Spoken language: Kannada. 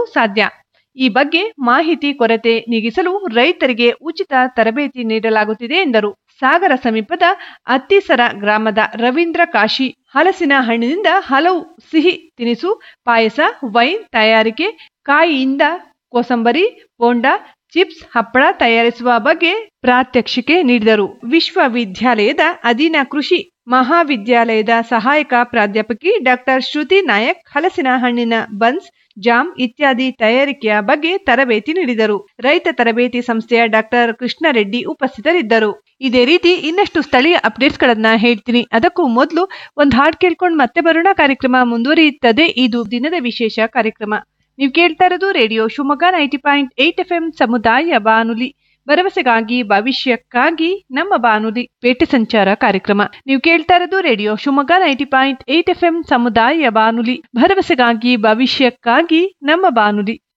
ಸಾಧ್ಯ ಈ ಬಗ್ಗೆ ಮಾಹಿತಿ ಕೊರತೆ ನೀಗಿಸಲು ರೈತರಿಗೆ ಉಚಿತ ತರಬೇತಿ ನೀಡಲಾಗುತ್ತಿದೆ ಎಂದರು ಸಾಗರ ಸಮೀಪದ ಅತ್ತಿಸರ ಗ್ರಾಮದ ರವೀಂದ್ರ ಕಾಶಿ ಹಲಸಿನ ಹಣ್ಣಿನಿಂದ ಹಲವು ಸಿಹಿ ತಿನಿಸು ಪಾಯಸ ವೈನ್ ತಯಾರಿಕೆ ಕಾಯಿಯಿಂದ ಕೋಸಂಬರಿ ಬೋಂಡ ಚಿಪ್ಸ್ ಹಪ್ಪಳ ತಯಾರಿಸುವ ಬಗ್ಗೆ ಪ್ರಾತ್ಯಕ್ಷಿಕೆ ನೀಡಿದರು ವಿಶ್ವವಿದ್ಯಾಲಯದ ಅಧೀನ ಕೃಷಿ ಮಹಾವಿದ್ಯಾಲಯದ ಸಹಾಯಕ ಪ್ರಾಧ್ಯಾಪಕಿ ಡಾಕ್ಟರ್ ಶ್ರುತಿ ನಾಯಕ್ ಹಲಸಿನ ಹಣ್ಣಿನ ಬನ್ಸ್ ಜಾಮ್ ಇತ್ಯಾದಿ ತಯಾರಿಕೆಯ ಬಗ್ಗೆ ತರಬೇತಿ ನೀಡಿದರು ರೈತ ತರಬೇತಿ ಸಂಸ್ಥೆಯ ಡಾಕ್ಟರ್ ಕೃಷ್ಣರೆಡ್ಡಿ ಉಪಸ್ಥಿತರಿದ್ದರು ಇದೇ ರೀತಿ ಇನ್ನಷ್ಟು ಸ್ಥಳೀಯ ಅಪ್ಡೇಟ್ಸ್ ಗಳನ್ನ ಹೇಳ್ತೀನಿ ಅದಕ್ಕೂ ಮೊದಲು ಒಂದು ಹಾಡ್ ಕೇಳ್ಕೊಂಡು ಮತ್ತೆ ಬರೋಣ ಕಾರ್ಯಕ್ರಮ ಮುಂದುವರಿಯುತ್ತದೆ ಇದು ದಿನದ ವಿಶೇಷ ಕಾರ್ಯಕ್ರಮ ನೀವು ಕೇಳ್ತಾ ಇರೋದು radio Shivamogga ninety point eight F M ಸಮುದಾಯ ಬಾನುಲಿ ಭರವಸೆಗಾಗಿ ಭವಿಷ್ಯಕ್ಕಾಗಿ ನಮ್ಮ ಬಾನುಲಿ ಪೇಟೆ ಸಂಚಾರ ಕಾರ್ಯಕ್ರಮ ನೀವು ಕೇಳ್ತಾ ಇರೋದು radio Shivamogga ninety point eight F M ಸಮುದಾಯ ಬಾನುಲಿ ಭರವಸೆಗಾಗಿ ಭವಿಷ್ಯಕ್ಕಾಗಿ ನಮ್ಮ ಬಾನುಲಿ